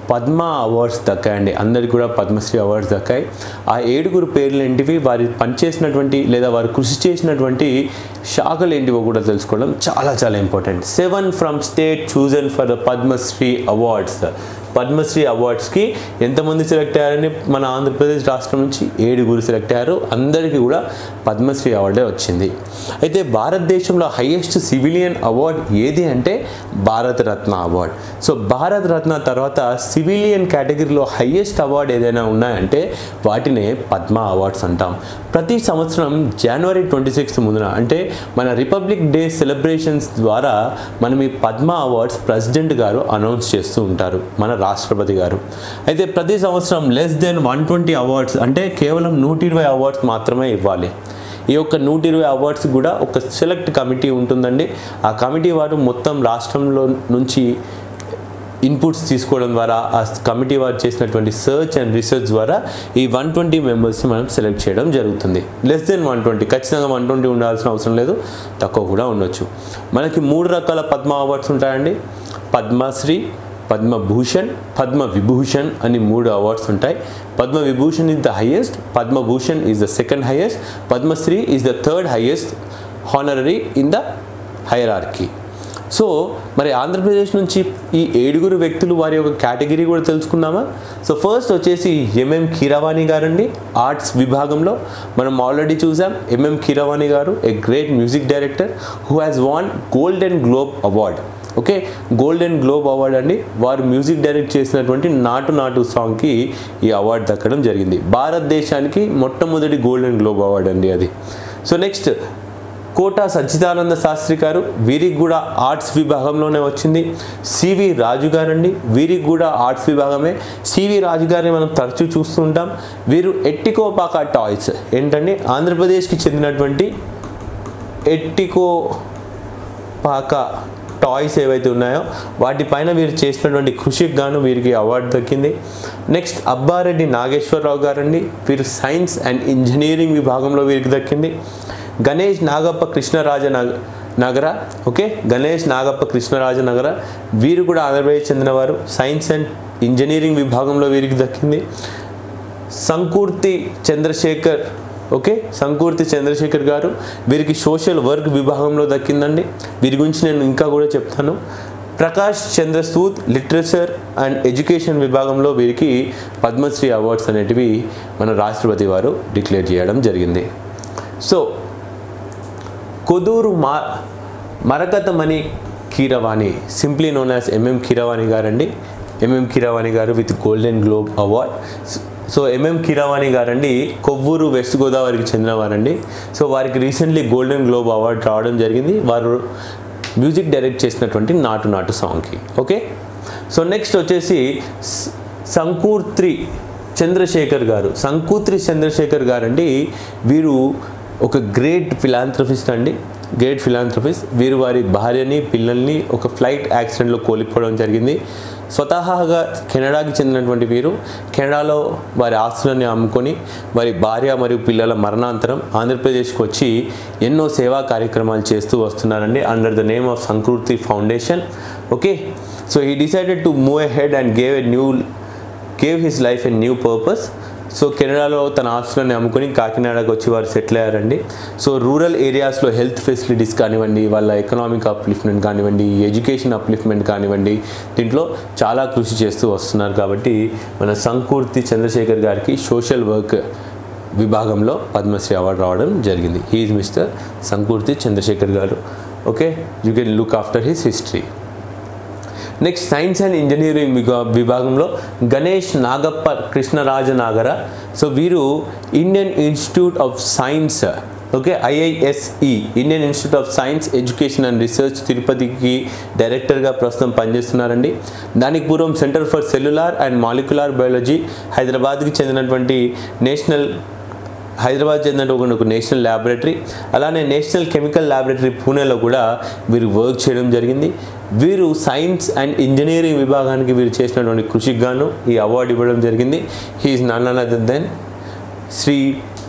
పద్మ అవార్డ్స్ దక్కాయండి అందరికి కూడా పద్మశ్రీ అవార్డ్స్ దక్కాయి ఆ ఏడుగురు పేర్లు ఏంటివి వారి పనిచేసినటువంటి లేదా వారు కృషి చేసినటువంటి శాఖలు ఏంటివో కూడా తెలుసుకోవడం చాలా చాలా important seven from state chosen for the Padma Shri awards Padma Shri అవార్డ్స్కి ఎంతమంది సెలెక్ట్ అయ్యారని మన ఆంధ్రప్రదేశ్ రాష్ట్రం నుంచి ఏడుగురు సెలెక్ట్ అయ్యారు అందరికీ కూడా పద్మశ్రీ అవార్డే వచ్చింది అయితే భారతదేశంలో హైయెస్ట్ సివిలియన్ అవార్డ్ ఏది అంటే భారత రత్న అవార్డ్ సో భారత రత్న తర్వాత సివిలియన్ కేటగిరీలో హైయెస్ట్ అవార్డ్ ఏదైనా ఉన్నాయంటే వాటినే పద్మ అవార్డ్స్ అంటాం ప్రతి సంవత్సరం జనవరి ట్వంటీ సిక్స్త్ ముందున అంటే మన రిపబ్లిక్ డే సెలబ్రేషన్స్ ద్వారా మనం ఈ పద్మ అవార్డ్స్ ప్రెసిడెంట్ గారు అనౌన్స్ చేస్తూ ఉంటారు మన రాష్ట్రపతి గారు అయితే ప్రతి సంవత్సరం less than one twenty awards అంటే కేవలం నూట ఇరవై అవార్డ్స్ మాత్రమే ఇవ్వాలి ఈ యొక్క నూట ఇరవై అవార్డ్స్ కూడా ఒక సెలెక్ట్ కమిటీ ఉంటుందండి ఆ కమిటీ వారు మొత్తం రాష్ట్రంలో నుంచి ఇన్పుట్స్ తీసుకోవడం ద్వారా ఆ కమిటీ వారు చేసినటువంటి సర్చ్ అండ్ రీసెర్చ్ ద్వారా ఈ వన్ ట్వంటీ మెంబర్స్ని మనం సెలెక్ట్ చేయడం జరుగుతుంది లెస్ దెన్ వన్ ట్వంటీ ఖచ్చితంగా వన్ ట్వంటీ ఉండాల్సిన అవసరం లేదు తక్కువ కూడా ఉండొచ్చు మనకి మూడు రకాల పద్మ అవార్డ్స్ ఉంటాయండి పద్మశ్రీ పద్మభూషణ్ పద్మ విభూషణ్ అని మూడు అవార్డ్స్ ఉంటాయి Padma Vibhushan is the highest Padma Bhushan is the second highest Padma Shri is the third highest honorary in the hierarchy so మరి ఆంధ్రప్రదేశ్ నుంచి ఈ ఏడుగురు వ్యక్తులు వారి యొక్క కేటగిరీ కూడా తెలుసుకున్నామా సో ఫస్ట్ వచ్చేసి ఎంఎం కీరవాణి గారండి ఆర్ట్స్ విభాగంలో మనం ఆల్రెడీ చూసాం ఎంఎం కీరవాణి గారు a great music director who has won golden globe award okay golden globe award అండి వారు మ్యూజిక్ డైరెక్ట్ చేసినటువంటి నాటు నాటు సాంగ్కి ఈ అవార్డు దక్కడం జరిగింది భారతదేశానికి మొట్టమొదటి గోల్డెన్ గ్లోబ్ అవార్డ్ అండి అది సో నెక్స్ట్ కోట సచ్చిదానంద శాస్త్రి గారు వీరికి కూడా ఆర్ట్స్ విభాగంలోనే వచ్చింది సివి రాజు గారండి వీరికి కూడా ఆర్ట్స్ విభాగమే సివి రాజు గారిని మనం తరచూ చూస్తుంటాం వీరు ఎట్టికోపాక టాయ్స్ ఏంటండి ఆంధ్రప్రదేశ్కి చెందినటువంటి ఎట్టికో పాక టాయ్స్ ఏవైతే ఉన్నాయో వాటిపైన వీరు చేసినటువంటి కృషికి గాను వీరికి అవార్డు దక్కింది నెక్స్ట్ అబ్బారెడ్డి నాగేశ్వరరావు గారండి వీరు సైన్స్ అండ్ ఇంజనీరింగ్ విభాగంలో వీరికి దక్కింది గణేష్ నాగప్ప కృష్ణరాజ నగ నగర ఓకే గణేష్ నాగప్ప కృష్ణరాజ నగర వీరు కూడా ఆంధ్రప్రదేశ్ చెందినవారు సైన్స్ అండ్ ఇంజనీరింగ్ విభాగంలో వీరికి దక్కింది సంకూర్తి చంద్రశేఖర్ ఓకే సంకూర్తి చంద్రశేఖర్ గారు వీరికి సోషల్ వర్క్ విభాగంలో దక్కిందండి వీరి గురించి నేను ఇంకా కూడా చెప్తాను Prakash Chandrasood literature and education విభాగంలో వీరికి పద్మశ్రీ అవార్డ్స్ అనేటివి మన రాష్ట్రపతి వారు డిక్లేర్ చేయడం జరిగింది సో కొదూరు మా Marakathamani Keeravani simply known as MM Keeravani గారండి ఎంఎం కీరవాణి గారు with golden globe award so MM Keeravani గారండి కొవ్వూరు వెస్ట్ గోదావరికి చెందినవారండి సో వారికి రీసెంట్లీ గోల్డెన్ గ్లోబ్ అవార్డ్ రావడం జరిగింది వారు మ్యూజిక్ డైరెక్ట్ చేసినటువంటి నాటు నాటు సాంగ్కి ఓకే సో నెక్స్ట్ వచ్చేసి స- సంకూర్త్రి చంద్రశేఖర్ గారు సంకూత్రి చంద్రశేఖర్ గారండి వీరు ఒక గ్రేట్ ఫిలాంథ్రఫిస్ట్ అండి గ్రేట్ ఫిలాంథ్రఫిస్ట్ వీరు వారి భార్యని పిల్లల్ని ఒక ఫ్లైట్ యాక్సిడెంట్లో కోల్పోవడం జరిగింది స్వతహాగా కెనడాకి చెందినటువంటి వీరు కెనడాలో వారి ఆస్తులని అమ్ముకొని వారి భార్య మరియు పిల్లల మరణాంతరం ఆంధ్రప్రదేశ్కి వచ్చి ఎన్నో సేవా కార్యక్రమాలు చేస్తూ వస్తున్నారండి under the name of Sankriti foundation okay so he decided to move head and gave a new gave his life a new purpose so కెనడాలో తన ఆస్తులను అమ్ముకొని కాకినాడకు వచ్చి వారు సెటిల్ అయ్యారండి సో రూరల్ ఏరియాస్లో హెల్త్ ఫెసిలిటీస్ కానివ్వండి వాళ్ళ ఎకనామిక్ అప్లిఫ్ట్మెంట్ కానివ్వండి ఎడ్యుకేషన్ అప్లిఫ్ట్మెంట్ కానివ్వండి దీంట్లో చాలా కృషి చేస్తూ వస్తున్నారు కాబట్టి మన సంకూర్తి చంద్రశేఖర్ గారికి సోషల్ వర్క్ విభాగంలో పద్మశ్రీ అవార్డు రావడం జరిగింది హీఈ్ మిస్టర్ సంకూర్తి చంద్రశేఖర్ గారు okay you can look after his history next science and engineering విభా- విభాగంలో గణేష్ నాగప్ప కృష్ణరాజ నాగర సో వీరు Indian institute of science okay IISE Indian institute of science education and research తిరుపతికి డైరెక్టర్గా ప్రస్తుతం పనిచేస్తున్నారండి దానికి పూర్వం centre for cellular and molecular biology హైదరాబాద్కి చెందినటువంటి నేషనల్ హైదరాబాద్ చెందిన ఒక ఒక నేషనల్ ల్యాబొరేటరీ అలానే నేషనల్ కెమికల్ ల్యాబొరేటరీ పూణేలో కూడా వీరు వర్క్ చేయడం జరిగింది వీరు సైన్స్ అండ్ ఇంజనీరింగ్ విభాగానికి వీరు చేసినటువంటి కృషికి గాను ఈ అవార్డు ఇవ్వడం జరిగింది he is none another than Shri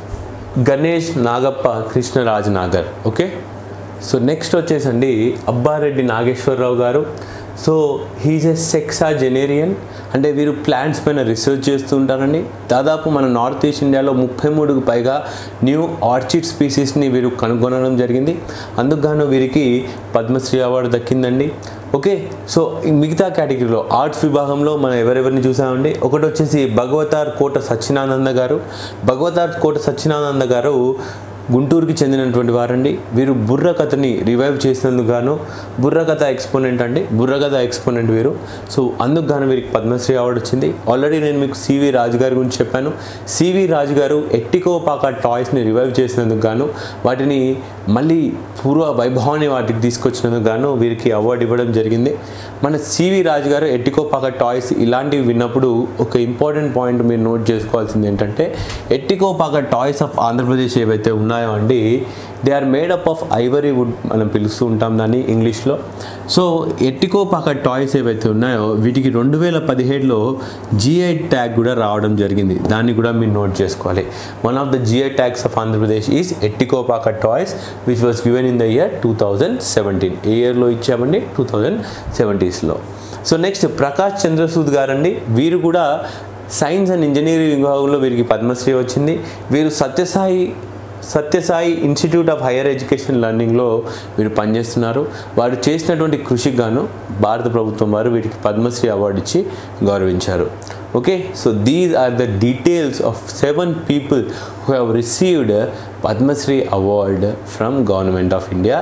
Ganesh Nagappa Krishnaraj Nagar okay so next వచ్చేసండి అబ్బారెడ్డి నాగేశ్వరరావు గారు సో హీజ్ ఎ సెక్సా జెనేరియన్ అంటే వీరు ప్లాంట్స్ పైన రీసెర్చ్ చేస్తూ ఉంటారండి దాదాపు మన నార్త్ ఈస్ట్ ఇండియాలో ముప్పై మూడుకు పైగా న్యూ ఆర్చిడ్ స్పీసీస్ని వీరు కనుగొనడం జరిగింది అందుకు గాను వీరికి పద్మశ్రీ అవార్డు దక్కిందండి ఓకే సో ఈ మిగతా కేటగిరీలో ఆర్ట్స్ విభాగంలో మనం ఎవరెవరిని చూసామండి ఒకటి వచ్చేసి భగవతార్ కోట సత్యనానంద గారు భగవతార్ కోట సత్యనానంద గారు గుంటూరుకి చెందినటువంటి వారండి వీరు బుర్ర కథని రివైవ్ చేసినందుకు గాను బుర్ర కథ ఎక్స్పోనెంట్ అండి బుర్ర కథ ఎక్స్పోనెంట్ వీరు సో అందుకు గాను వీరికి పద్మశ్రీ అవార్డు వచ్చింది ఆల్రెడీ నేను మీకు సివి రాజు గారి గురించి చెప్పాను సివి రాజు గారు ఎట్టికో పాక టాయ్స్ని రివైవ్ చేసినందుకు గాను వాటిని మళ్ళీ పూర్వ వైభవాన్ని వాటికి తీసుకొచ్చినందుకు గాను వీరికి అవార్డు ఇవ్వడం జరిగింది మన సివి రాజు గారు ఎట్టికో పాక టాయ్స్ ఇలాంటివి విన్నప్పుడు ఒక ఇంపార్టెంట్ పాయింట్ మీరు నోట్ చేసుకోవాల్సింది ఏంటంటే ఎట్టికో పాక టాయ్స్ ఆఫ్ ఆంధ్రప్రదేశ్ ఏవైతే ఉన్నాయో అండి they are made up of ivory wood మనం పిలుస్తూ ఉంటాం దాన్ని ఇంగ్లీష్లో సో ఎట్టికో పాక టాయ్స్ ఏవైతే ఉన్నాయో వీటికి రెండు వేల పదిహేడులో జిఐ ట్యాగ్ కూడా రావడం జరిగింది దాన్ని కూడా మీరు నోట్ చేసుకోవాలి one of the GI tags of Andhra Pradesh is Etikoppaka toys which was given in the year two thousand seventeen ఏ ఇయర్లో ఇచ్చామండి టూ థౌజండ్ సెవెంటీస్లో సో నెక్స్ట్ ప్రకాష్ చంద్రసూద్ గారండి వీరు కూడా సైన్స్ అండ్ ఇంజనీరింగ్ విభాగంలో వీరికి పద్మశ్రీ వచ్చింది వీరు Sathya Sai Sathya Sai institute of higher education లెర్నింగ్లో వీరు పనిచేస్తున్నారు వారు చేసినటువంటి కృషికి గాను భారత ప్రభుత్వం వారు వీటికి పద్మశ్రీ అవార్డు ఇచ్చి గౌరవించారు okay so these are the details of seven people who have received Padma Shri award from government of India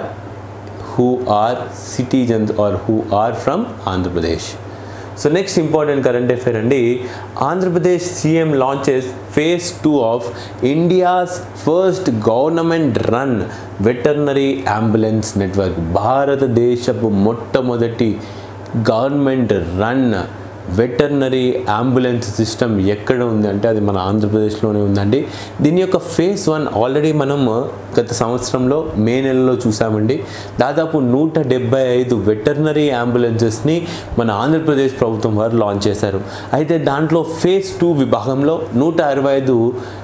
who are citizens or who are from Andhra Pradesh. So next important current affair అండి Andhra Pradesh CM launches phase two of India's first government run veterinary ambulance network భారతదేశపు మొట్టమొదటి government run veterinary ambulance system ఎక్కడ ఉంది అంటే అది మన ఆంధ్రప్రదేశ్లోనే ఉందండి దీని యొక్క ఫేజ్ వన్ ఆల్రెడీ మనం గత సంవత్సరంలో మే నెలలో చూసామండి దాదాపు నూట డెబ్బై ఐదు వెటర్నరీ అంబులెన్సెస్ని మన ఆంధ్రప్రదేశ్ ప్రభుత్వం వారు లాంచ్ చేశారు అయితే దాంట్లో ఫేజ్ టూ విభాగంలో నూట అరవై ఐదు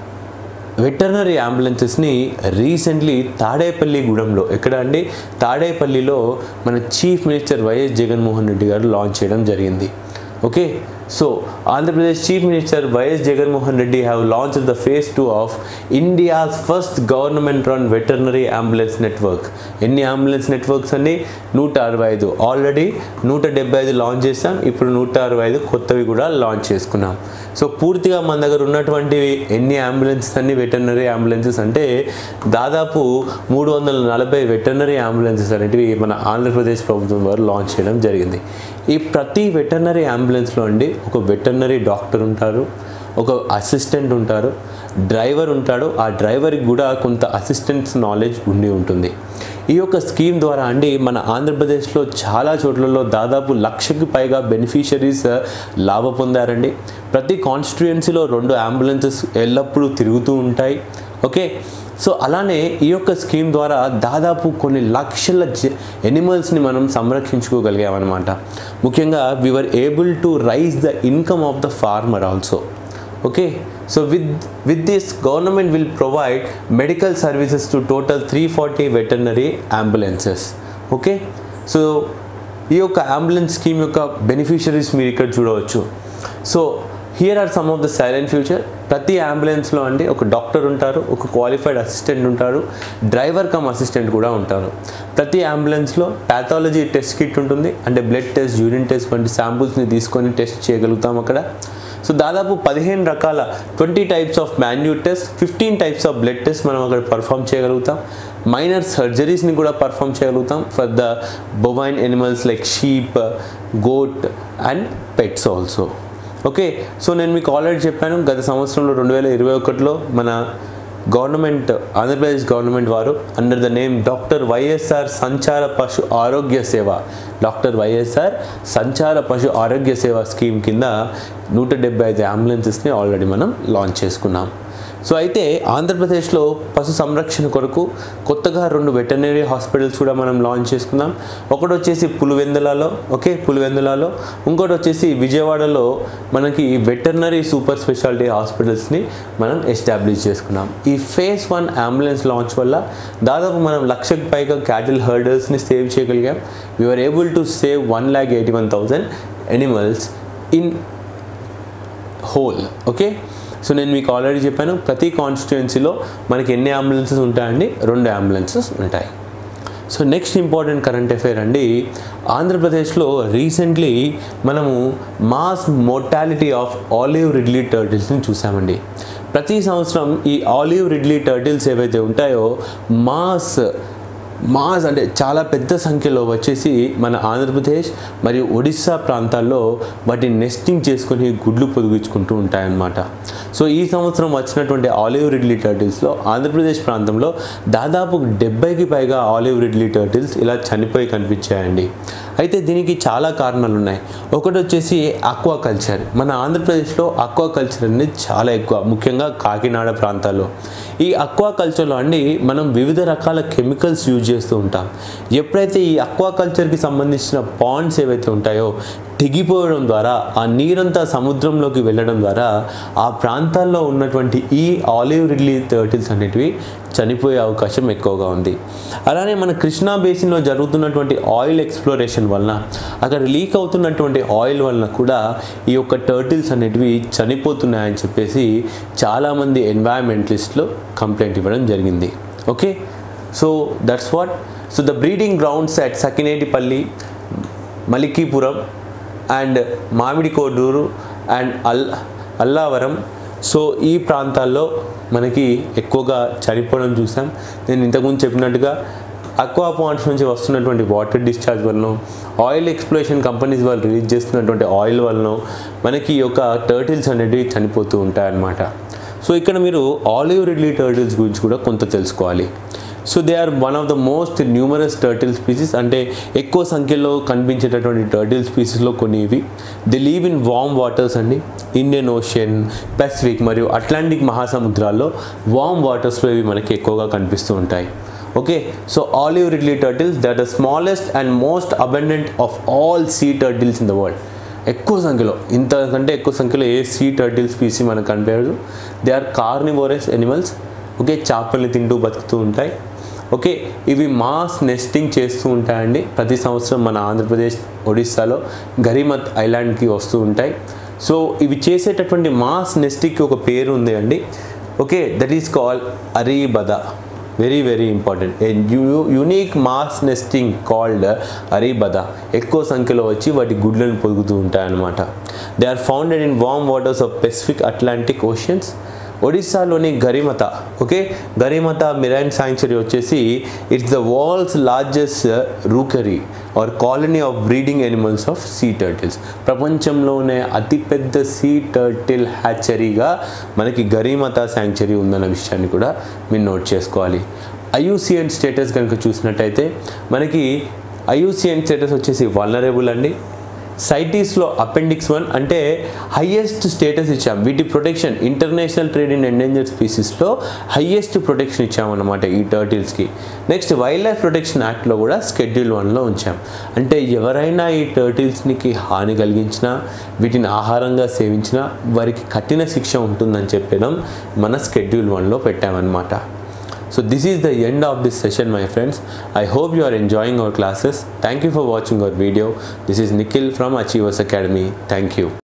వెటర్నరీ అంబులెన్సెస్ని రీసెంట్లీ తాడేపల్లిగూడెంలో ఎక్కడ అండి తాడేపల్లిలో మన chief minister YS Jaganmohan Reddy గారు లాంచ్ చేయడం జరిగింది okay so Andhra Pradesh chief minister YS Jaganmohan Reddy have launch the phase two of India's first government run veterinary ambulance network ఎన్ని అంబులెన్స్ నెట్వర్క్స్ అన్ని నూట అరవై ఐదు ఆల్రెడీ నూట డెబ్బై ఐదు లాంచ్ చేసాం ఇప్పుడు నూట అరవై ఐదు కొత్తవి కూడా లాంచ్ చేసుకున్నాం సో పూర్తిగా మన దగ్గర ఉన్నటువంటివి ఎన్ని అంబులెన్సెస్ అన్ని వెటర్నరీ అంబులెన్సెస్ అంటే దాదాపు మూడు వందల నలభై వెటర్నరీ అంబులెన్సెస్ అనేటివి మన ఆంధ్రప్రదేశ్ ప్రభుత్వం వారు లాంచ్ చేయడం జరిగింది ఈ ప్రతి వెటర్నరీ అంబులెన్స్లో అండి ఒక వెటర్నరీ డాక్టర్ ఉంటారు ఒక అసిస్టెంట్ ఉంటారు డ్రైవర్ ఉంటాడు ఆ డ్రైవర్కి కూడా కొంత అసిస్టెంట్స్ నాలెడ్జ్ ఉండి ఉంటుంది ఈ యొక్క స్కీమ్ ద్వారా అండి మన ఆంధ్రప్రదేశ్లో చాలా చోట్లలో దాదాపు లక్షకి పైగా బెనిఫిషరీస్ లాభ పొందారండి ప్రతి కాన్స్టిట్యుయెన్సీలో రెండు అంబులెన్సెస్ ఎల్లప్పుడూ తిరుగుతూ ఉంటాయి ఓకే సో అలానే ఈ యొక్క స్కీమ్ ద్వారా దాదాపు కొన్ని లక్షల ఎనిమల్స్ని మనం సంరక్షించుకోగలిగామన్నమాట ముఖ్యంగా we were able to raise the income of the farmer also okay so with with this government will provide medical services to total three forty veterinary ambulances okay so ఈ యొక్క అంబులెన్స్ స్కీమ్ యొక్క బెనిఫిషరీస్ మీరు ఇక్కడ చూడవచ్చు so here are some of the silent future ప్రతి అంబులెన్స్లో అండి ఒక డాక్టర్ ఉంటారు ఒక క్వాలిఫైడ్ అసిస్టెంట్ ఉంటారు డ్రైవర్ కమ్ అసిస్టెంట్ కూడా ఉంటారు ప్రతి అంబులెన్స్లో ప్యాథాలజీ టెస్ట్ కిట్ ఉంటుంది అంటే బ్లడ్ టెస్ట్ యూరిన్ టెస్ట్ వంటి శాంపుల్స్ని తీసుకొని టెస్ట్ చేయగలుగుతాం అక్కడ సో దాదాపు పదిహేను రకాల ట్వంటీ టైప్స్ ఆఫ్ మాన్యూ test fifteen types of blood test మనం అక్కడ పర్ఫామ్ చేయగలుగుతాం మైనర్ సర్జరీస్ని కూడా పర్ఫామ్ చేయగలుగుతాం for the bovine animals like sheep goat and pets also okay so నేను మీకు ఆల్రెడీ చెప్పాను గత సంవత్సరంలో రెండు వేల ఇరవై ఒకటిలో మన గవర్నమెంట్ ఆంధ్రప్రదేశ్ గవర్నమెంట్ వారు under the name doctor YSR సంచార పశు ఆరోగ్య సేవ డాక్టర్ వైఎస్ఆర్ సంచార పశు ఆరోగ్య సేవ స్కీమ్ కింద నూట డెబ్బై ఐదు అంబులెన్సెస్ని ఆల్రెడీ మనం లాంచ్ చేసుకున్నాం సో అయితే ఆంధ్రప్రదేశ్లో పశు సంరక్షణ కొరకు కొత్తగా రెండు వెటర్నరీ హాస్పిటల్స్ కూడా మనం లాంచ్ చేసుకుందాం ఒకటి వచ్చేసి పులివెందులలో ఓకే పులివెందులలో ఇంకోటి వచ్చేసి విజయవాడలో మనకి వెటర్నరీ సూపర్ స్పెషాలిటీ హాస్పిటల్స్ని మనం ఎస్టాబ్లిష్ చేసుకున్నాం ఈ ఫేస్ వన్ అంబులెన్స్ లాంచ్ వల్ల దాదాపు మనం లక్షకు పైగా క్యాటిల్ హర్డర్స్ని సేవ్ చేయగలిగాం we are able to save one lakh eighty one thousand animals in whole okay so నేను మీకు ఆల్రెడీ చెప్పాను ప్రతి కాన్స్టిట్యుయెన్సీలో మనకి ఎన్ని అంబులెన్సెస్ ఉంటాయండి రెండు అంబులెన్సెస్ ఉంటాయి so next important current affair అండి ఆంధ్రప్రదేశ్లో రీసెంట్లీ మనము mass mortality of olive ridley టర్టిల్స్ని చూసామండి ప్రతి సంవత్సరం ఈ ఆలివ్ రిడ్లీ టర్టిల్స్ ఏవైతే ఉంటాయో మాస్ మాస్ అంటే చాలా పెద్ద సంఖ్యలో వచ్చేసి మన ఆంధ్రప్రదేశ్ మరియు ఒడిస్సా ప్రాంతాల్లో వాటిని నెస్టింగ్ చేసుకొని గుడ్లు పొదిగించుకుంటూ ఉంటాయన్నమాట సో ఈ సంవత్సరం వచ్చినటువంటి ఆలివ్ రిడ్లీ టర్టిల్స్లో ఆంధ్రప్రదేశ్ ప్రాంతంలో దాదాపు డెబ్బైకి పైగా ఆలివ్ రిడ్లీ టర్టిల్స్ ఇలా చనిపోయి కనిపించాయండి అయితే దీనికి చాలా కారణాలు ఉన్నాయి ఒకటి వచ్చేసి అక్వా కల్చర్ మన ఆంధ్రప్రదేశ్లో అక్వా కల్చర్ అనేది చాలా ఎక్కువ ముఖ్యంగా కాకినాడ ప్రాంతాల్లో ఈ అక్వా కల్చర్లో అండి మనం వివిధ రకాల కెమికల్స్ యూజ్ చేస్తూ ఉంటాం ఎప్పుడైతే ఈ అక్వా కల్చర్కి సంబంధించిన పాండ్స్ ఏవైతే ఉంటాయో తెగిపోవడం ద్వారా ఆ నీరంతా సముద్రంలోకి వెళ్ళడం ద్వారా ఆ ప్రాంతాల్లో ఉన్నటువంటి ఈ ఆలివ్ రిడ్లీ టర్టిల్స్ అనేటివి చనిపోయే అవకాశం ఎక్కువగా ఉంది అలానే మన కృష్ణా బేసిన్లో జరుగుతున్నటువంటి ఆయిల్ ఎక్స్ప్లోరేషన్ వలన అక్కడ లీక్ అవుతున్నటువంటి ఆయిల్ వలన కూడా ఈ యొక్క టర్టిల్స్ అనేటివి చనిపోతున్నాయని చెప్పేసి చాలామంది ఎన్వైరన్మెంటలిస్ట్లో కంప్లైంట్ ఇవ్వడం జరిగింది okay so that's what so the breeding grounds at Sakinetipalli Malikipuram and Mamidi Kuduru and అల్ అల్లావరం సో ఈ ప్రాంతాల్లో మనకి ఎక్కువగా చనిపోవడం చూసాం నేను ఇంతకుముందు చెప్పినట్టుగా అక్వా పాయింట్స్ నుంచి వస్తున్నటువంటి వాటర్ డిశ్చార్జ్ వలన ఆయిల్ ఎక్స్ప్లోరేషన్ కంపెనీస్ వాళ్ళు రిలీజ్ చేస్తున్నటువంటి ఆయిల్ వలన మనకి ఈ యొక్క టర్టిల్స్ అనేటివి చనిపోతూ ఉంటాయన్నమాట సో ఇక్కడ మీరు ఆలివ్ రిడ్లీ టర్టిల్స్ గురించి కూడా కొంత తెలుసుకోవాలి so they are one of the most numerous turtle species అంటే ఎక్కువ సంఖ్యలో కనిపించేటటువంటి టర్టిల్ స్పీసీస్లో కొన్ని ఇవి they live in warm waters అండి ఇండియన్ ఓషన్ పెసిఫిక్ మరియు అట్లాంటిక్ మహాసముద్రాల్లో వామ్ వాటర్స్లో ఇవి మనకి ఎక్కువగా కనిపిస్తూ ఉంటాయి okay so olive ridley turtles that the smallest and most abundant of all sea turtles in the world ఎక్కువ సంఖ్యలో ఇంతకంటే ఎక్కువ సంఖ్యలో ఏ సీ టర్టిల్ స్పీసీ మనకు కనిపించదు they are carnivorous animals okay చేపల్ని తింటూ బతుకుతూ ఉంటాయి ఓకే ఇవి మాస్ నెస్టింగ్ చేస్తూ ఉంటాయండి ప్రతి సంవత్సరం మన ఆంధ్రప్రదేశ్ ఒడిస్సాలో గరిమత్ ఐలాండ్కి వస్తూ ఉంటాయి సో ఇవి చేసేటటువంటి మాస్ నెస్టింగ్కి ఒక పేరు ఉంది అండి okay that is call arribada very very important a unique mass nesting called arribada ఎక్కువ సంఖ్యలో వచ్చి వాటి గుడ్లను పొదుగుతూ ఉంటాయన్నమాట they are founded in warm waters of pacific atlantic oceans ఒడిస్సాలోని Gahirmatha okay Gahirmatha marine sanctuary వచ్చేసి it's the world's largest rookery or colony of breeding animals of sea turtles ప్రపంచంలోనే అతిపెద్ద సీ టర్టిల్ హ్యాచరీగా మనకి గరిమత శాంక్చురీ ఉందన్న విషయాన్ని కూడా మీరు నోట్ చేసుకోవాలి ఐయుసిఎన్ స్టేటస్ కనుక చూసినట్టయితే మనకి ఐయుసిఎన్ స్టేటస్ వచ్చేసి వల్నరబుల్ అండి సైటీస్లో అపెండిక్స్ వన్ అంటే హయ్యెస్ట్ స్టేటస్ ఇచ్చాం వీటి protection international trade in endanger స్పీసీస్లో హయ్యెస్ట్ ప్రొటెక్షన్ ఇచ్చామన్నమాట ఈ టర్టిల్స్కి నెక్స్ట్ వైల్డ్ లైఫ్ ప్రొటెక్షన్ యాక్ట్లో కూడా స్కెడ్యూల్ వన్లో ఉంచాం అంటే ఎవరైనా ఈ టర్టిల్స్నికి హాని కలిగించినా వీటిని ఆహారంగా సేవించినా వారికి కఠిన శిక్ష ఉంటుందని చెప్పడం మన స్కెడ్యూల్ వన్లో పెట్టామన్నమాట So this is the end of this session my friends. I hope you are enjoying our classes. Thank you for watching our video. This is Nikhil from Achievers Academy. Thank you.